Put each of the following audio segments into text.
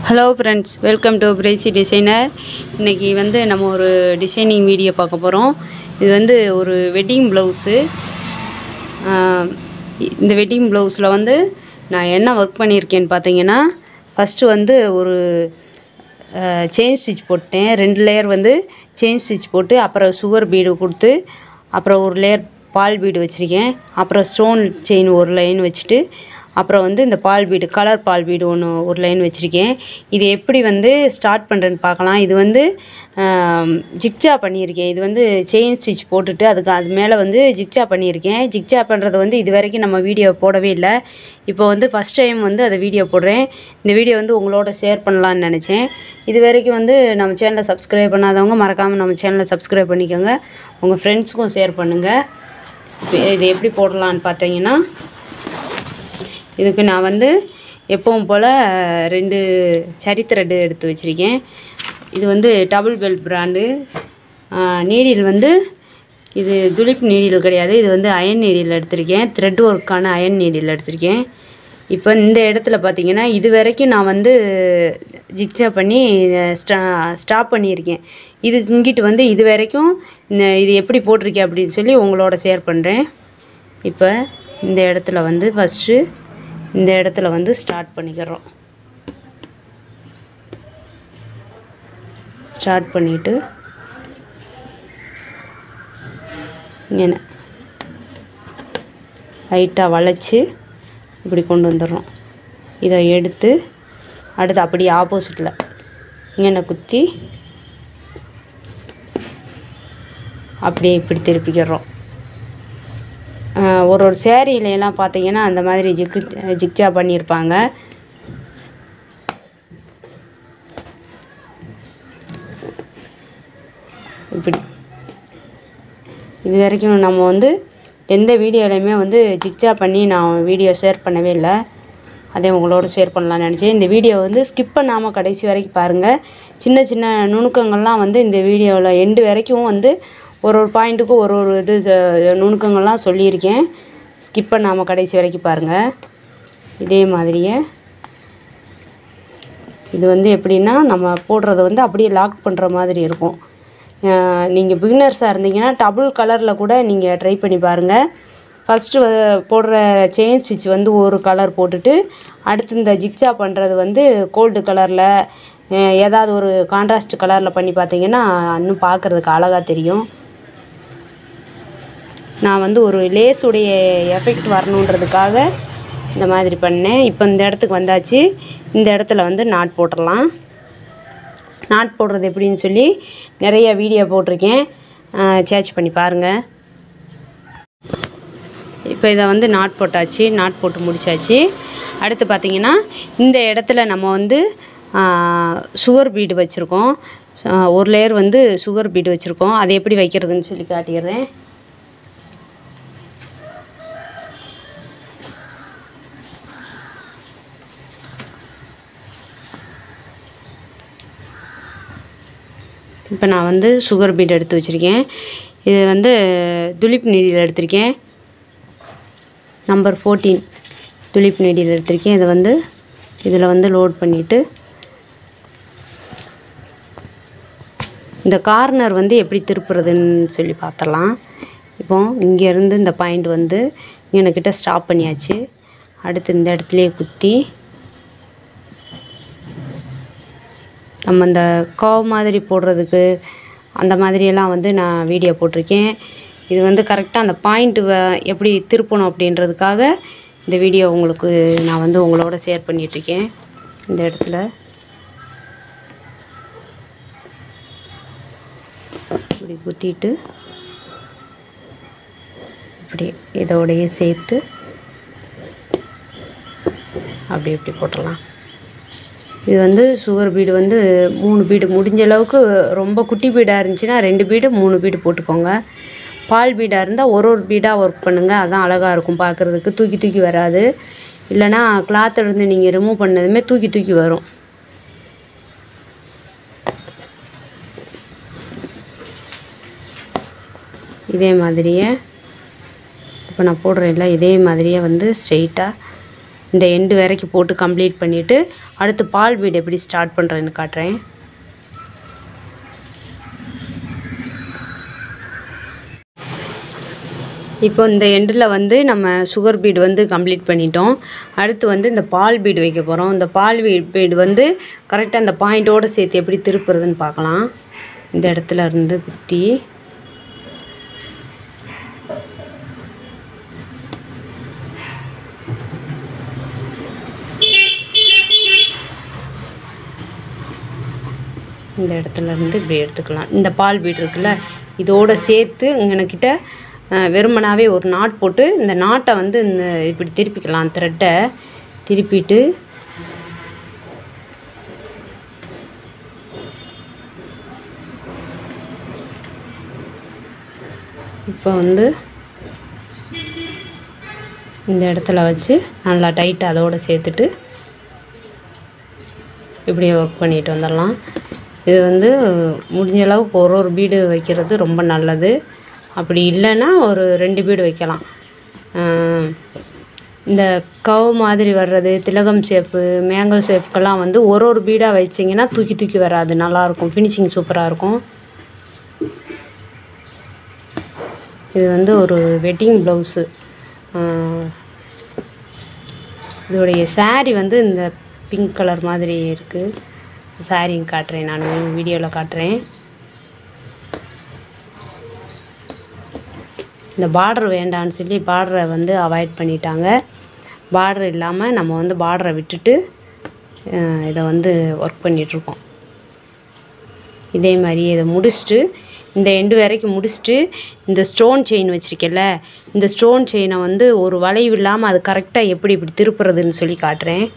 hello friends welcome to பிரேசி designer இன்றைக்கி வந்து நம்ம ஒரு டிசைனிங் வீடியோ பார்க்க போகிறோம் இது வந்து ஒரு வெட்டிங் ப்ளவுஸு இந்த வெட்டிங் ப்ளவுஸில் வந்து நான் என்ன ஒர்க் பண்ணியிருக்கேன்னு பார்த்தீங்கன்னா ஃபஸ்ட்டு வந்து ஒரு செயின் ஸ்டிச் போட்டேன் ரெண்டு லேயர் வந்து செயின் ஸ்டிச் போட்டு அப்புறம் சுகர் பீடு கொடுத்து அப்புறம் ஒரு லேயர் பால் பீடு வச்சுருக்கேன் அப்புறம் ஸ்டோன் செயின் ஒரு லைன் வச்சுட்டு அப்புறம் வந்து இந்த ball bead colour ball bead ஒன்று ஒரு லைன் வச்சுருக்கேன் இது எப்படி வந்து ஸ்டார்ட் பண்ணுறேன்னு பார்க்கலாம் இது வந்து ஜிக்ஜா பண்ணியிருக்கேன் இது வந்து செயின் ஸ்டிச் போட்டுட்டு அதுக்கு அது மேலே வந்து ஜிக்ஜா பண்ணியிருக்கேன் ஜிக்ஜா பண்ணுறது வந்து இது வரைக்கும் நம்ம வீடியோ போடவே இல்லை இப்போ வந்து ஃபஸ்ட் டைம் வந்து அதை வீடியோ போடுறேன் இந்த வீடியோ வந்து உங்களோட ஷேர் பண்ணலான்னு நினச்சேன் இது வரைக்கும் வந்து நம்ம சேனலை சப்ஸ்கிரைப் பண்ணாதவங்க மறக்காமல் நம்ம சேனலை சப்ஸ்கிரைப் பண்ணிக்கோங்க உங்கள் ஃப்ரெண்ட்ஸுக்கும் ஷேர் பண்ணுங்கள் இப்போ இது எப்படி போடலான்னு பார்த்தீங்கன்னா இதுக்கு நான் வந்து எப்பவும் போல் ரெண்டு சரி த்ரெட்டு எடுத்து வச்சுருக்கேன் இது வந்து டபுள் பெல் பிராண்டு நீடில் வந்து இது துலிப் நீடில் கிடையாது இது வந்து அயன் நீடில் எடுத்திருக்கேன் த்ரெட் ஒர்க்கான அயன் நீடில் எடுத்திருக்கேன் இப்போ இந்த இடத்துல பார்த்தீங்கன்னா இது வரைக்கும் நான் வந்து ஜிக்ஜா பண்ணி ஸ்டா ஸ்டாப் பண்ணியிருக்கேன் இது இங்கிட்டு வந்து இது வரைக்கும் இந்த இது எப்படி போட்டிருக்கேன் அப்படின்னு சொல்லி உங்களோட ஷேர் பண்ணுறேன் இப்போ இந்த இடத்துல வந்து ஃபஸ்ட்டு இந்த இடத்துல வந்து ஸ்டார்ட் பண்ணிக்கிறோம் ஸ்டார்ட் பண்ணிவிட்டு இங்கே லைட்டாக வளைச்சி இப்படி கொண்டு வந்துடுறோம் இதை எடுத்து அடுத்து அப்படியே ஆப்போசிட்டில் இங்கே குத்தி அப்படியே இப்படி திருப்பிக்கிறோம் ஒரு ஒரு சேரீலையெல்லாம் பார்த்தீங்கன்னா அந்த மாதிரி ஜிக்கு ஜிக்ஜா பண்ணியிருப்பாங்க இப்படி இது வரைக்கும் நம்ம வந்து எந்த வீடியோலையுமே வந்து ஜிக்ஜா பண்ணி நான் வீடியோ ஷேர் பண்ணவே இல்லை அதே உங்களோட ஷேர் பண்ணலாம்னு நினச்சேன் இந்த வீடியோ வந்து ஸ்கிப் பண்ணாமல் கடைசி வரைக்கும் பாருங்கள் சின்ன சின்ன நுணுக்கங்கள்லாம் வந்து இந்த வீடியோவில் எண்டு வரைக்கும் வந்து ஒரு ஒரு பாயிண்ட்டுக்கும் ஒரு ஒரு இது நுணுக்கங்கள்லாம் சொல்லியிருக்கேன் ஸ்கிப் பண்ணாமல் கடைசி வரைக்கும் பாருங்கள் இதே மாதிரியே இது வந்து எப்படின்னா நம்ம போடுறத வந்து அப்படியே லாக் பண்ணுற மாதிரி இருக்கும் நீங்கள் பிகினர்ஸாக இருந்தீங்கன்னா டபுள் கலரில் கூட நீங்கள் ட்ரை பண்ணி பாருங்கள் ஃபஸ்ட்டு போடுற செயின் ஸ்டிச் வந்து ஒரு கலர் போட்டுட்டு அடுத்து இந்த ஜிக்ஜா பண்ணுறது வந்து கோல்டு கலரில் ஏதாவது ஒரு கான்ட்ராஸ்ட் கலரில் பண்ணி பார்த்தீங்கன்னா இன்னும் பார்க்குறதுக்கு அழகாக தெரியும் நான் வந்து ஒரு லேஸுடைய எஃபெக்ட் வரணுன்றதுக்காக இந்த மாதிரி பண்ணேன் இப்போ இந்த இடத்துக்கு வந்தாச்சு இந்த இடத்துல வந்து நாட் போட்டுடலாம் நாட் போடுறது எப்படின்னு சொல்லி நிறைய வீடியோ போட்டிருக்கேன் சேர்ச் பண்ணி பாருங்கள் இப்போ இதை வந்து நாட் போட்டாச்சு நாட் போட்டு முடித்தாச்சு அடுத்து பார்த்திங்கன்னா இந்த இடத்துல நம்ம வந்து சுகர் பீடு வச்சுருக்கோம் ஒரு லேயர் வந்து சுகர் பீடு வச்சுருக்கோம் அதை எப்படி வைக்கிறதுன்னு சொல்லி காட்டிடுறேன் இப்போ நான் வந்து சுகர் பீட் எடுத்து வச்சுருக்கேன் இது வந்து துலிப் நீடியில் எடுத்திருக்கேன் நம்பர் ஃபோர்டீன் துலிப் நீடியில் எடுத்திருக்கேன் இதை வந்து இதில் வந்து லோட் பண்ணிவிட்டு இந்த கார்னர் வந்து எப்படி திருப்புறதுன்னு சொல்லி பார்த்தலாம் இப்போ இங்கேருந்து இந்த பாயிண்ட் வந்து எனக்கிட்ட ஸ்டாப் பண்ணியாச்சு அடுத்து இந்த இடத்துலையே குத்தி நம்ம இந்த கவ் மாதிரி போடுறதுக்கு அந்த மாதிரியெல்லாம் வந்து நான் வீடியோ போட்டிருக்கேன் இது வந்து கரெக்டாக அந்த பாயிண்ட்டு எப்படி திருப்பணும் அப்படின்றதுக்காக இந்த வீடியோ உங்களுக்கு நான் வந்து உங்களோட ஷேர் பண்ணிகிட்ருக்கேன் இந்த இடத்துல இப்படி குத்திட்டு இப்படி இதோடையே சேர்த்து அப்படி இப்படி போட்டுடலாம் இது வந்து சுகர் பீடு வந்து மூணு பீடு முடிஞ்ச அளவுக்கு ரொம்ப குட்டி பீடாக இருந்துச்சுன்னா ரெண்டு பீடு மூணு பீடு போட்டுக்கோங்க பால் பீடாக இருந்தால் ஒரு ஒரு பீடாக ஒர்க் பண்ணுங்கள் அதான் அழகாக இருக்கும் பார்க்குறதுக்கு தூக்கி தூக்கி வராது இல்லைனா கிளாத் இருந்து நீங்கள் ரிமூவ் பண்ணதுமே தூக்கி தூக்கி வரும் இதே மாதிரியே இப்போ நான் போடுறேன்ல இதே மாதிரியே வந்து ஸ்ட்ரெயிட்டாக இந்த எண்டு வரைக்கும் போட்டு கம்ப்ளீட் பண்ணிவிட்டு அடுத்து பால் பீடு எப்படி ஸ்டார்ட் பண்ணுறேன்னு காட்டுறேன் இப்போ இந்த எண்டில் வந்து நம்ம சுகர் பீடு வந்து கம்ப்ளீட் பண்ணிட்டோம் அடுத்து வந்து இந்த பால் பீடு வைக்க போகிறோம் இந்த பால் பீ- பீடு வந்து கரெக்டாக அந்த பாயிண்டோடு சேர்த்து எப்படி திருப்புறதுன்னு பார்க்கலாம் இந்த இடத்துல இருந்து குத்தி இந்த இடத்துல இருந்து இப்படி எடுத்துக்கலாம் இந்த பால் பீட் இருக்குல்ல இதோட சேர்த்து இங்கனக்கிட்ட வெறுமனாவே ஒரு நாட் போட்டு இந்த நாட்டை வந்து இந்த இப்படி திருப்பிக்கலாம் த்ரெட்டை திருப்பிட்டு இப்போ வந்து இந்த இடத்துல வச்சு நல்லா டைட்டாக அதோட சேர்த்துட்டு இப்படியே ஒர்க் பண்ணிட்டு வந்துடலாம் இது வந்து முடிஞ்ச அளவுக்கு ஒரு ஒரு பீடு வைக்கிறது ரொம்ப நல்லது அப்படி இல்லைன்னா ஒரு ரெண்டு பீடு வைக்கலாம் ஆஹ் இந்த கவ் மாதிரி வர்றது திலகம் ஷேப்பு மேங்கோ ஷேப்புக்கெல்லாம் வந்து ஒரு ஒரு பீடாக வச்சிங்கன்னா தூக்கி தூக்கி வராது நல்லாயிருக்கும் ஃபினிஷிங் சூப்பராக இருக்கும் இது வந்து ஒரு வெட்டிங் ப்ளவுஸு இதோடைய saree வந்து இந்த பிங்க் கலர் மாதிரி இருக்குது saree காட்டுறேன் நான் வீடியோவில் காட்டுறேன் இந்த பார்டர் வேண்டான்னு சொல்லி பார்டரை வந்து அவாய்ட் பண்ணிட்டாங்க பார்டர் இல்லாமல் நம்ம வந்து பார்டரை விட்டுட்டு அஹ், இதை வந்து ஒர்க் பண்ணிகிட்ருக்கோம் இதே மாதிரி இதை முடிச்சுட்டு இந்த எண்டு வரைக்கும் முடிச்சுட்டு இந்த ஸ்டோன் செயின் வச்சுருக்கேன்ல இந்த ஸ்டோன் செயினை வந்து ஒரு வளைவு இல்லாமல் அது கரெக்டாக எப்படி இப்படி திருப்புறதுன்னு சொல்லி காட்டுறேன்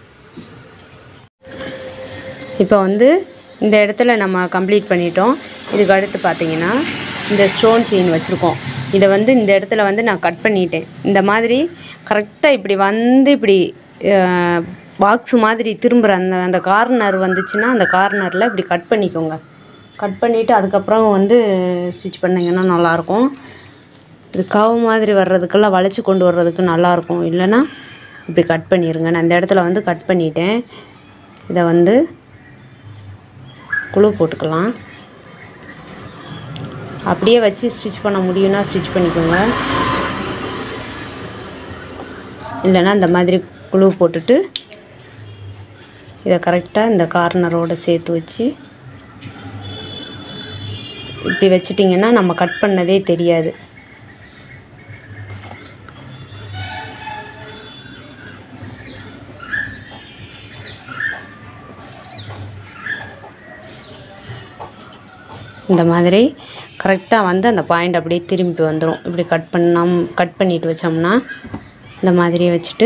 இப்போ வந்து இந்த இடத்துல நம்ம கம்ப்ளீட் பண்ணிட்டோம் இதுக்கு அடுத்து பார்த்தீங்கன்னா இந்த ஸ்டோன் செயின் வச்சுருக்கோம் இதை வந்து இந்த இடத்துல வந்து நான் கட் பண்ணிட்டேன் இந்த மாதிரி கரெக்டாக இப்படி வந்து இப்படி பாக்ஸ் மாதிரி திரும்புகிற அந்த அந்த கார்னர் வந்துச்சுன்னா அந்த கார்னரில் இப்படி கட் பண்ணிக்கோங்க கட் பண்ணிவிட்டு அதுக்கப்புறம் வந்து ஸ்டிச் பண்ணிங்கன்னா நல்லாயிருக்கும் இது கவு மாதிரி வர்றதுக்கெல்லாம் வளைச்சி கொண்டு வர்றதுக்கு நல்லாயிருக்கும் இல்லைன்னா இப்படி கட் பண்ணிடுங்க நான் இந்த இடத்துல வந்து கட் பண்ணிட்டேன் இதை வந்து குழு போட்டுக்கலாம் அப்படியே வச்சு ஸ்டிச் பண்ண முடியும்னா ஸ்டிச் பண்ணிக்கோங்க இல்லைன்னா இந்த மாதிரி குழு போட்டுட்டு இதை கரெக்டாக இந்த கார்னரோட சேர்த்து வச்சு இப்படி வச்சிட்டிங்கன்னா நம்ம கட் பண்ணதே தெரியாது இந்த மாதிரி கரெக்டாக வந்து அந்த பாயிண்ட் அப்படியே திரும்பி வந்துடும் இப்படி கட் பண்ணாம கட் பண்ணிட்டு வச்சோம்னா இந்த மாதிரியே வச்சுட்டு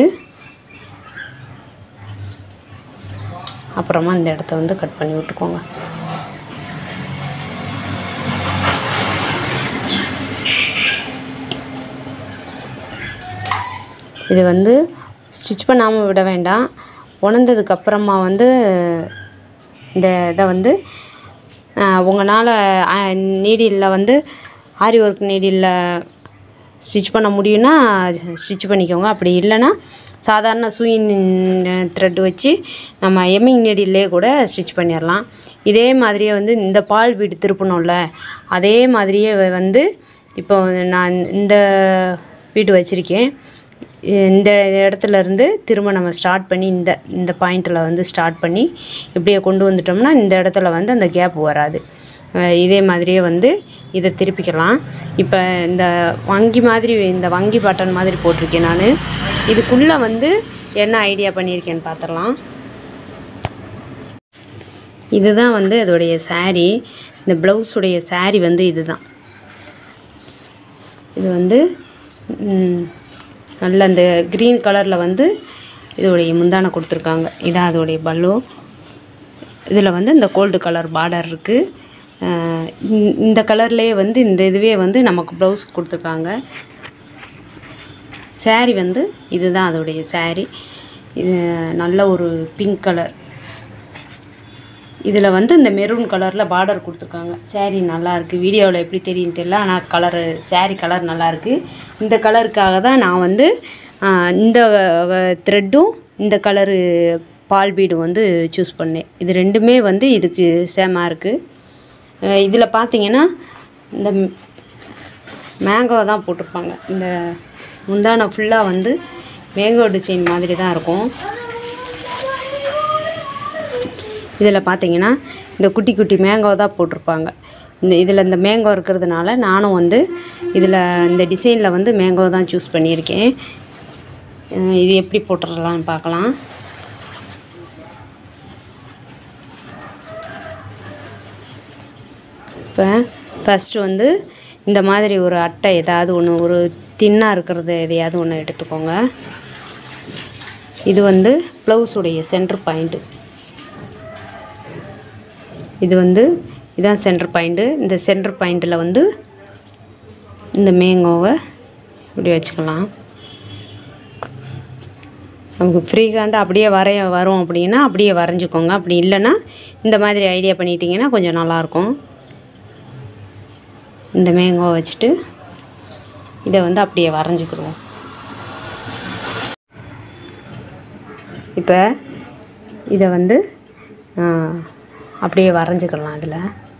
அப்புறமா இந்த இடத்த வந்து கட் பண்ணி விட்டுக்கோங்க இது வந்து ஸ்டிச் பண்ணாமல் விட வேண்டாம் உணர்ந்ததுக்கு அப்புறமா வந்து இந்த இதை வந்து உங்களால் நீடிலில் வந்து ஆரி ஒர்க் நீடிலில் ஸ்டிச் பண்ண முடியும்னா ஸ்டிச் பண்ணிக்கோங்க அப்படி இல்லைன்னா சாதாரண சூயின் த்ரெட் வச்சு நம்ம எம்மிங் நீடிலே கூட ஸ்டிச் பண்ணிடலாம் இதே மாதிரியே வந்து இந்த பால் பீடு திருப்பணும்ல அதே மாதிரியே வ- வந்து இப்போ நான் இந்த பீடு வச்சுருக்கேன் இந்த இடத்துல இருந்து திரும்ப நம்ம ஸ்டார்ட் பண்ணி இந்த இந்த பாயிண்டில் வந்து ஸ்டார்ட் பண்ணி இப்படியே கொண்டு வந்துட்டோம்னா இந்த இடத்துல வந்து அந்த கேப் வராது அஹ் இதே மாதிரியே வந்து இதை திருப்பிக்கலாம் இப்போ இந்த வங்கி மாதிரி இந்த வங்கி பட்டன் மாதிரி போட்டிருக்கேன் நான் இதுக்குள்ளே வந்து என்ன ஐடியா பண்ணியிருக்கேன்னு பார்த்துடலாம் இதுதான் வந்து அதோடைய saree இந்த ப்ளவுஸுடைய saree வந்து இதுதான் இது வந்து ம், நல்ல அந்த க்ரீன் கலரில் வந்து இதோடைய முந்தானை கொடுத்துருக்காங்க இதான் அதோடைய பல்லு இதில் வந்து இந்த கோல்டு கலர் பார்டர் இருக்குது இந்த கலர்லேயே வந்து இந்த இதுவே வந்து நமக்கு ப்ளவுஸ் கொடுத்துருக்காங்க saree வந்து இதுதான் அதோடைய saree இது நல்ல ஒரு பிங்க் கலர் இதில் வந்து இந்த மெரூன் கலரில் பார்டர் கொடுத்துருக்காங்க saree நல்லா இருக்குது வீடியோவில் எப்படி தெரியும் தெரியல ஆனால் கலரு saree கலர் நல்லா இருக்கு இந்த கலருக்காக தான் நான் வந்து இந்த த்ரெட்டும் இந்த கலரு பால் பீடும் வந்து சூஸ் பண்ணேன் இது ரெண்டுமே வந்து இதுக்கு சேமாக இருக்குது இதில் பார்த்தீங்கன்னா இந்த மேங்கோ தான் போட்டிருப்பாங்க இந்த முந்தானை ஃபுல்லாக வந்து மேங்கோ டிசைன் மாதிரி தான் இருக்கும் இதில் பார்த்தீங்கன்னா இந்த குட்டி குட்டி மேங்கோ தான் போட்டிருப்பாங்க இந்த இதில் இந்த மேங்கோ இருக்கிறதுனால நானும் வந்து இதில் இந்த டிசைனில் வந்து மேங்கோ தான் சூஸ் பண்ணியிருக்கேன் அஹ் இது எப்படி போட்டுடலான்னு பார்க்கலாம் இப்போ ஃபஸ்ட்டு வந்து இந்த மாதிரி ஒரு அட்டை ஏதாவது ஒன்று ஒரு தின்னாக இருக்கிறது எதையாவது ஒன்று எடுத்துக்கோங்க இது வந்து ப்ளவுஸுடைய சென்டர் பாயிண்ட்டு இது வந்து இதான் சென்டர் பாயிண்ட்டு இந்த சென்டர் பாயிண்ட்டில் வந்து இந்த மேங்கோவை இப்படி வச்சுக்கலாம் நமக்கு ஃப்ரீ ஹேண்ட் அப்படியே வரைய வரும் அப்படின்னா அப்படியே வரைஞ்சிக்கோங்க அப்படி இல்லைன்னா இந்த மாதிரி ஐடியா பண்ணிட்டீங்கன்னா கொஞ்சம் நல்லாயிருக்கும் இந்த மேங்கோ வச்சுட்டு இதை வந்து அப்படியே வரைஞ்சிக்கிடுவோம் இப்போ இதை வந்து ஆ, அப்படியே வரைஞ்சிக்கலாம் அதில்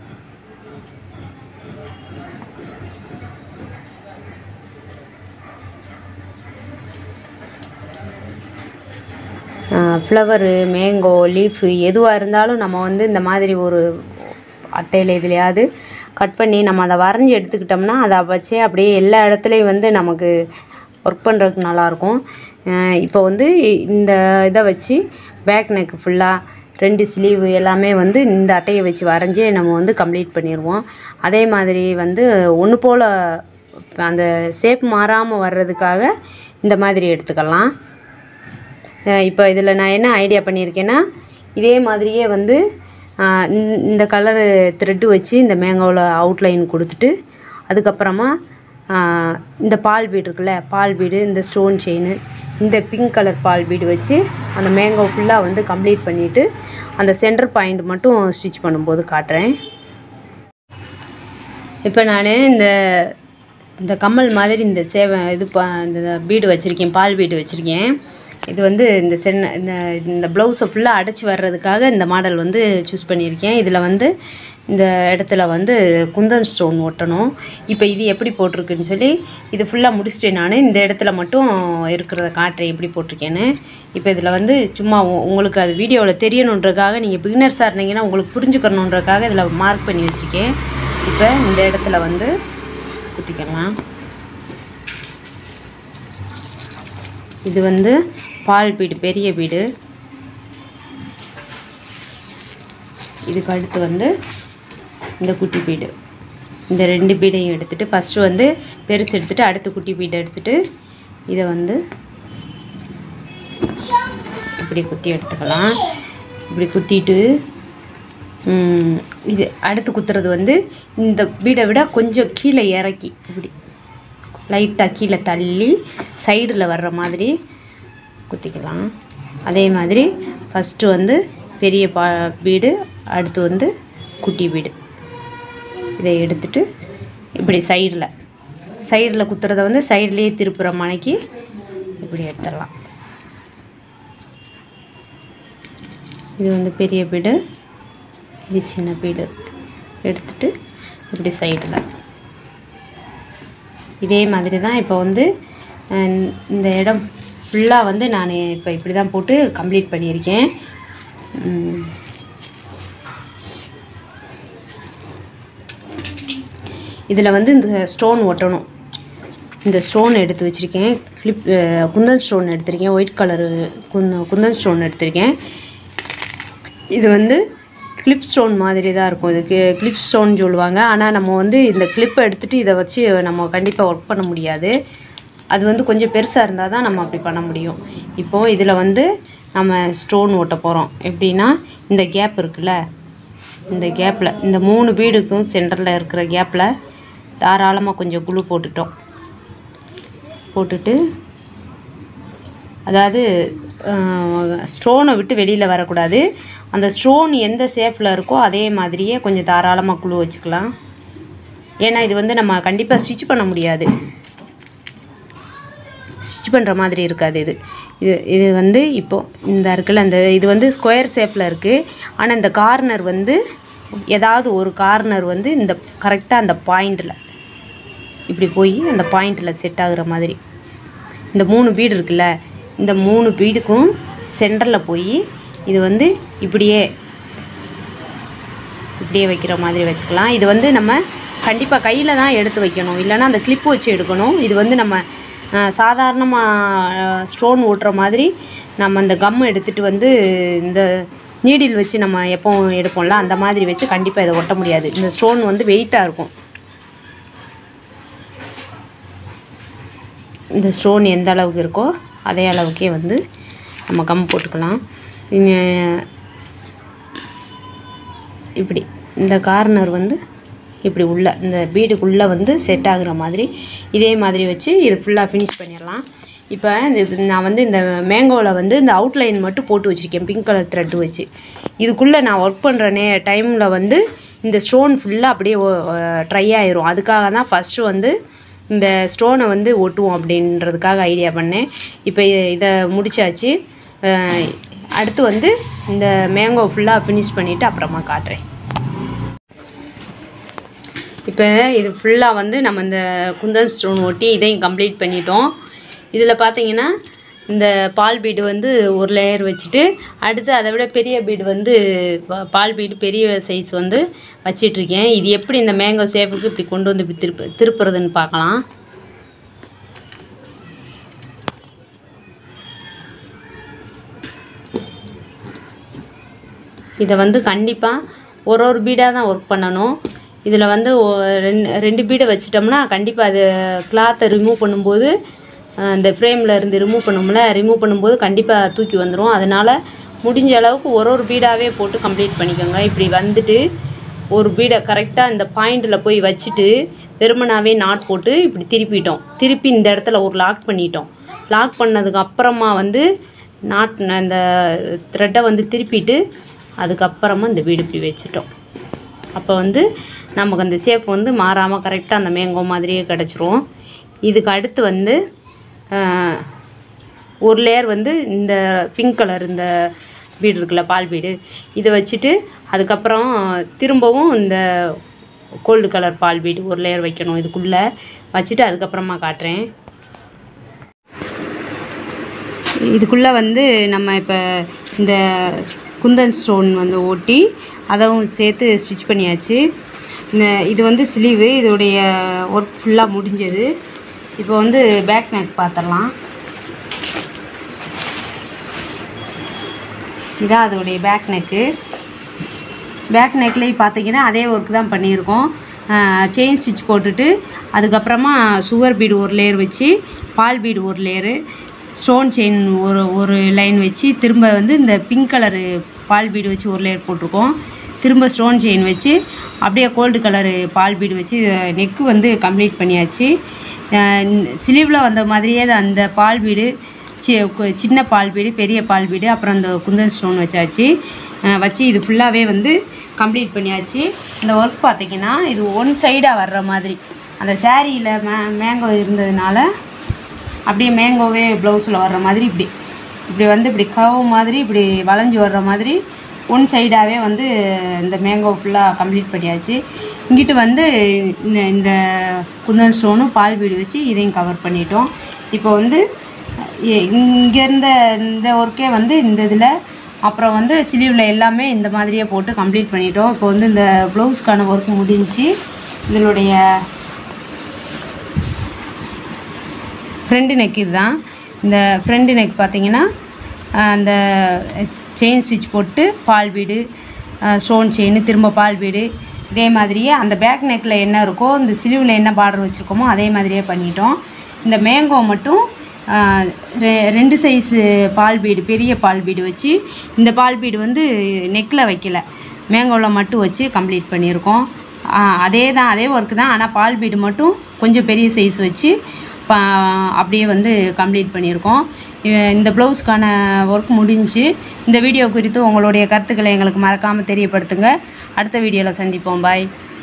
ஃப்ளவரு மேங்கோ லீஃபு எதுவாக இருந்தாலும் நம்ம வந்து இந்த மாதிரி ஒரு அட்டையில் எதுலையாவது கட் பண்ணி நம்ம அதை வரைஞ்சி எடுத்துக்கிட்டோம்னா அதை வச்சே அப்படியே எல்லா இடத்துலையும் வந்து நமக்கு ஒர்க் பண்ணுறதுக்கு நல்லாயிருக்கும் இப்போ வந்து இந்த இதை வச்சு பேக் நெக் ஃபுல்லாக ரெண்டு ஸ்லீவு எல்லாமே வந்து இந்த அட்டையை வச்சு வரைஞ்சே நம்ம வந்து கம்ப்ளீட் பண்ணிடுவோம் அதே மாதிரி வந்து ஒன்று போல் அந்த ஷேப் மாறாமல் வர்றதுக்காக இந்த மாதிரி எடுத்துக்கலாம் இப்போ இதில் நான் என்ன ஐடியா பண்ணியிருக்கேன்னா இதே மாதிரியே வந்து ஆஹ் இந்த- இந்த கலரு த்ரெட்டு வச்சு இந்த மேங்கோவில் அவுட்லைன் கொடுத்துட்டு அதுக்கப்புறமா ஆஹ் இந்த பால் பீடு இருக்குல்ல பால் பீடு இந்த ஸ்டோன் செயின் இந்த பிங்க் கலர் பால் பீடு வச்சு அந்த மேங்கோ ஃபுல்லாக வந்து கம்ப்ளீட் பண்ணிவிட்டு அந்த சென்டர் பாயிண்ட் மட்டும் ஸ்டிச் பண்ணும்போது காட்டுறேன் இப்போ நான் இந்த இந்த கம்மல் மாதிரி இந்த சேவை இது ப இந்த பீடு வச்சுருக்கேன் பால் பீடு வச்சுருக்கேன் இது வந்து இந்த சென் இந்த இந்த ப்ளவுஸை ஃபுல்லாக அடைச்சி வர்றதுக்காக இந்த மாடல் வந்து சூஸ் பண்ணியிருக்கேன் இதில் வந்து இந்த இடத்துல வந்து குந்தன் ஸ்டோன் ஒட்டணும் இப்போ இது எப்படி போட்டிருக்குன்னு சொல்லி இது ஃபுல்லாக முடிச்சிட்டேன் நான் இந்த இடத்துல மட்டும் இருக்கிறத காட்டுறேன் எப்படி போட்டிருக்கேன்னு இப்போ இதில் வந்து சும்மா உ- உங்களுக்கு அது வீடியோவில் தெரியணுன்றதுக்காக நீங்கள் பிகினர்ஸாக இருந்தீங்கன்னா உங்களுக்கு புரிஞ்சுக்கணுன்றதுக்காக இதில் மார்க் பண்ணி வச்சுருக்கேன் இப்போ இந்த இடத்துல வந்து குத்திக்கலாம் இது வந்து பால் பீடு பெரிய பீடு இதுக்கு அடுத்து வந்து இந்த குட்டி பீடு இந்த ரெண்டு பீடையும் எடுத்துகிட்டு ஃபஸ்ட்டு வந்து பெருசு எடுத்துகிட்டு அடுத்து குட்டி பீடை எடுத்துகிட்டு இதை வந்து இப்படி குத்தி எடுத்துக்கலாம் இப்படி குத்திட்டு ம், இது அடுத்து குத்துறது வந்து இந்த பீடை விட கொஞ்சம் கீழே இறக்கி இப்படி லைட்டாக கீழே தள்ளி சைடில் வர்ற மாதிரி குத்திக்கலாம் அதே மாதிரி ஃபஸ்ட்டு வந்து பெரிய பா பீடு அடுத்து வந்து குட்டி பீடு இதை எடுத்துட்டு இப்படி சைடில் சைடில் குத்துறத வந்து சைட்லேயே திருப்புற மனைக்கு இப்படி எடுத்துடலாம் இது வந்து பெரிய பீடு இது சின்ன பீடு எடுத்துட்டு இப்படி சைடில் இதே மாதிரி தான் இப்போ வந்து அஹ், இந்த இடம் ஃபுல்லாக வந்து நான் இப்போ இப்படி தான் போட்டு கம்ப்ளீட் பண்ணியிருக்கேன் உம், இதில் வந்து இந்த ஸ்டோன் ஒட்டணும் இந்த ஸ்டோன் எடுத்து வச்சுருக்கேன் கிளிப் குந்தன் ஸ்டோன் எடுத்திருக்கேன் ஒயிட் கலரு குந்த குந்தன் ஸ்டோன் எடுத்திருக்கேன் இது வந்து கிளிப் ஸ்டோன் மாதிரி தான் இருக்கும் இதுக்கு கிளிப் ஸ்டோன் சொல்லுவாங்க ஆனால் நம்ம வந்து இந்த கிளிப்பை எடுத்துகிட்டு இதை வச்சு நம்ம கண்டிப்பாக ஒர்க் பண்ண முடியாது அது வந்து கொஞ்சம் பெருசாக இருந்தால் தான் நம்ம அப்படி பண்ண முடியும் இப்போது இதில் வந்து நம்ம ஸ்டோன் ஓட்ட போகிறோம் எப்படின்னா இந்த கேப் இருக்குல்ல இந்த கேப்பில் இந்த மூணு பீடுக்கும் சென்டரில் இருக்கிற கேப்பில் தாராளமாக கொஞ்சம் குழு போட்டுட்டோம் போட்டுட்டு அதாவது ஸ்டோனை விட்டு வெளியில் வரக்கூடாது அந்த ஸ்டோன் எந்த ஷேப்பில் இருக்கோ அதே மாதிரியே கொஞ்சம் தாராளமாக குழு வச்சுக்கலாம் ஏன்னா இது வந்து நம்ம கண்டிப்பாக ஸ்டிச் பண்ண முடியாது ஸ்டிச் பண்ணுற மாதிரி இருக்காது இது இது இது வந்து இப்போது இந்த இருக்குல்ல அந்த இது வந்து ஸ்கொயர் ஷேப்பில் இருக்குது ஆனால் இந்த கார்னர் வந்து ஏதாவது ஒரு கார்னர் வந்து இந்த கரெக்டாக அந்த பாயிண்டில் இப்படி போய் அந்த பாயிண்டில் செட் ஆகுற மாதிரி இந்த மூணு பீடு இருக்குல்ல இந்த மூணு பீடுக்கும் சென்டரில் போய் இது வந்து இப்படியே இப்படியே வைக்கிற மாதிரி வச்சுக்கலாம் இது வந்து நம்ம கண்டிப்பாக கையில் தான் எடுத்து வைக்கணும் இல்லைன்னா அந்த கிளிப்பு வச்சு எடுக்கணும் இது வந்து நம்ம சாதாரணமாக ஸ்டோன் ஓட்டுற மாதிரி நம்ம அந்த கம் எடுத்துகிட்டு வந்து இந்த நீடில் வச்சு நம்ம எப்போவும் எடுப்போம்ல அந்த மாதிரி வச்சு கண்டிப்பாக இதை ஒட்ட முடியாது இந்த ஸ்டோன் வந்து வெயிட்டாக இருக்கும் இந்த ஸ்டோன் எந்த அளவுக்கு இருக்கோ அதே அளவுக்கே வந்து நம்ம கம் போட்டுக்கலாம் இங்க- இப்படி இந்த கார்னர் வந்து இப்படி உள்ள இந்த பீடுக்குள்ளே வந்து செட் ஆகுற மாதிரி இதே மாதிரி வச்சு இது ஃபுல்லாக ஃபினிஷ் பண்ணிடலாம் இப்போ இது நான் வந்து இந்த மேங்கோவில் வந்து இந்த அவுட்லைன் மட்டும் போட்டு வச்சுருக்கேன் பிங்க் கலர் த்ரெட்டு வச்சு இதுக்குள்ளே நான் ஒர்க் பண்ணுற நே டைமில் வந்து இந்த ஸ்டோன் ஃபுல்லாக அப்படியே ட்ரை ஆயிரும் அதுக்காக தான் ஃபஸ்ட்டு வந்து இந்த ஸ்டோனை வந்து ஒட்டுவோம் அப்படின்றதுக்காக ஐடியா பண்ணேன் இப்போ இ- இதை முடிச்சாச்சு அஹ் அடுத்து வந்து இந்த மேங்கோ ஃபுல்லாக ஃபினிஷ் பண்ணிவிட்டு அப்புறமா காட்டுறேன் இப்போ இது ஃபுல்லாக வந்து நம்ம இந்த குந்தன் ஸ்டோன் ஒட்டி இதையும் கம்ப்ளீட் பண்ணிட்டோம் இதில் பார்த்தீங்கன்னா இந்த பால் பீடு வந்து ஒரு லேயர் வச்சுட்டு அடுத்து அதை விட பெரிய பீடு வந்து பா- பால் பீடு பெரிய சைஸ் வந்து வச்சிட்ருக்கேன் இது எப்படி இந்த மேங்கோ சேஃபுக்கு இப்படி கொண்டு வந்து இப்படி திருப்ப திருப்புறதுன்னு பார்க்கலாம் இதை வந்து கண்டிப்பாக ஒரு ஒரு பீடாக தான் ஒர்க் பண்ணணும் இதில் வந்து ஒ- ரெண்டு ரெண்டு பீடை வச்சிட்டோம்னா கண்டிப்பாக அது கிளாத்தை ரிமூவ் பண்ணும்போது அஹ், இந்த ஃப்ரேமில் இருந்து ரிமூவ் பண்ணும்ல ரிமூவ் பண்ணும்போது கண்டிப்பாக தூக்கி வந்துடும் அதனால் முடிஞ்ச அளவுக்கு ஒரு ஒரு பீடாகவே போட்டு கம்ப்ளீட் பண்ணிக்கோங்க இப்படி வந்துட்டு ஒரு பீடை கரெக்டாக இந்த பாயிண்டில் போய் வச்சுட்டு வெறுமனாவே நாட் போட்டு இப்படி திருப்பிட்டோம் திருப்பி இந்த இடத்துல ஒரு லாக் பண்ணிட்டோம் லாக் பண்ணதுக்கு அப்புறமா வந்து நாட் அந்த த்ரெட்டை வந்து திருப்பிட்டு அதுக்கப்புறமா இந்த வீடு இப்படி வச்சுட்டோம் அப்போ வந்து நமக்கு அந்த ஷேப் வந்து மாறாமல் கரெக்டாக அந்த மேங்கோ மாதிரியே கிடச்சிரும் இதுக்கு அடுத்து வந்து ஆஹ், ஒரு லேயர் வந்து இந்த பிங்க் கலர் இந்த பீடு இருக்குல்ல பால் பீடு இதை வச்சுட்டு அதுக்கப்புறம் திரும்பவும் இந்த கோல்டு கலர் பால் பீடு ஒரு லேயர் வைக்கணும் இதுக்குள்ளே வச்சுட்டு அதுக்கப்புறமா காட்டுறேன் இதுக்குள்ளே வந்து நம்ம இப்போ இந்த குந்தன் ஸ்டோன் வந்து ஓட்டி அதவும் சேர்த்து ஸ்டிச் பண்ணியாச்சு இந்த இது வந்து ஸ்லீவு இதோடைய ஒர்க் ஃபுல்லாக முடிஞ்சது இப்போ வந்து பேக் நெக் பார்த்துடலாம் இதான் அதோடைய பேக் நெக்கு பேக் நெக்லேயும் பார்த்தீங்கன்னா அதே ஒர்க் தான் பண்ணியிருக்கோம் செயின் ஸ்டிச் போட்டுட்டு அதுக்கப்புறமா சுகர் பீடு ஒரு லேயர் வச்சு பால் பீடு ஒரு லேயரு ஸ்டோன் செயின் ஒரு ஒரு லைன் வச்சு திரும்ப வந்து இந்த பிங்க் கலரு பால் பீடு வச்சு ஒரு லேயர் போட்டிருக்கோம் திரும்ப ஸ்டோன் செயின் வச்சு அப்படியே கோல்டு கலரு பால் பீடு வச்சு நெக்கு வந்து கம்ப்ளீட் பண்ணியாச்சு ஸ்லீவில் வந்த மாதிரியே தான் அந்த பால் பீடு சி கு- சின்ன பால் பீடு பெரிய பால் பீடு அப்புறம் அந்த குந்தன் ஸ்டோன் வச்சாச்சு அஹ் வச்சு இது ஃபுல்லாகவே வந்து கம்ப்ளீட் பண்ணியாச்சு இந்த ஒர்க் பார்த்தீங்கன்னா இது ஒன் சைடாக வர்ற மாதிரி அந்த சேரீயில் மே மேங்கோ இருந்ததுனால அப்படியே மேங்கோவே ப்ளவுஸில் வர்ற மாதிரி இப்படி இப்படி வந்து இப்படி கவு மாதிரி இப்படி வளைஞ்சு வர்ற மாதிரி ஒன் சைடாகவே வந்து இந்த மேங்கோ ஃபுல்லாக கம்ப்ளீட் பண்ணியாச்சு இங்கிட்டு வந்து இந்த இந்த குந்தன் ஸ்டோனும் பால் வீடு வச்சு இதையும் கவர் பண்ணிட்டோம் இப்போ வந்து இங்கே இருந்த இந்த ஒர்க்கே வந்து இந்த இதில் அப்புறம் வந்து ஸ்லீவில் எல்லாமே இந்த மாதிரியே போட்டு கம்ப்ளீட் பண்ணிட்டோம் இப்போ வந்து இந்த ப்ளவுஸ்க்கான ஒர்க் முடிஞ்சு இதனுடைய ஃப்ரண்ட் நெக் இதுதான் இந்த ஃப்ரண்ட் நெக் பார்த்தீங்கன்னா ஆஹ், அந்த செயின் ஸ்டிச் போட்டு பால் வீடு ஸ்டோன் செயின் திரும்ப பால் வீடு இதே மாதிரியே அந்த பேக் நெக்கில் என்ன இருக்கோ இந்த சிலுவில் என்ன பார்டர் வச்சுருக்கோமோ அதே மாதிரியே பண்ணிட்டோம் இந்த மேங்கோ மட்டும் ஆஹ், ரெ- ரெண்டு சைஸு பால் பீடு பெரிய பால் பீடு வச்சு இந்த பால் பீடு வந்து நெக்கில் வைக்கல மேங்கோவில் மட்டும் வச்சு கம்ப்ளீட் பண்ணியிருக்கோம் ஆஹ், அதே தான் அதே ஒர்க்கு தான் ஆனால் பால் பீடு மட்டும் கொஞ்சம் பெரிய சைஸ் வச்சு பா அப்படியே வந்து கம்ப்ளீட் பண்ணியிருக்கோம் இ- இந்த ப்ளவுஸ்க்கான ஒர்க் முடிஞ்சு இந்த வீடியோ குறித்து உங்களுடைய கருத்துக்களை எங்களுக்கு மறக்காமல் தெரியப்படுத்துங்க அடுத்த வீடியோவில் சந்திப்போம் பாய்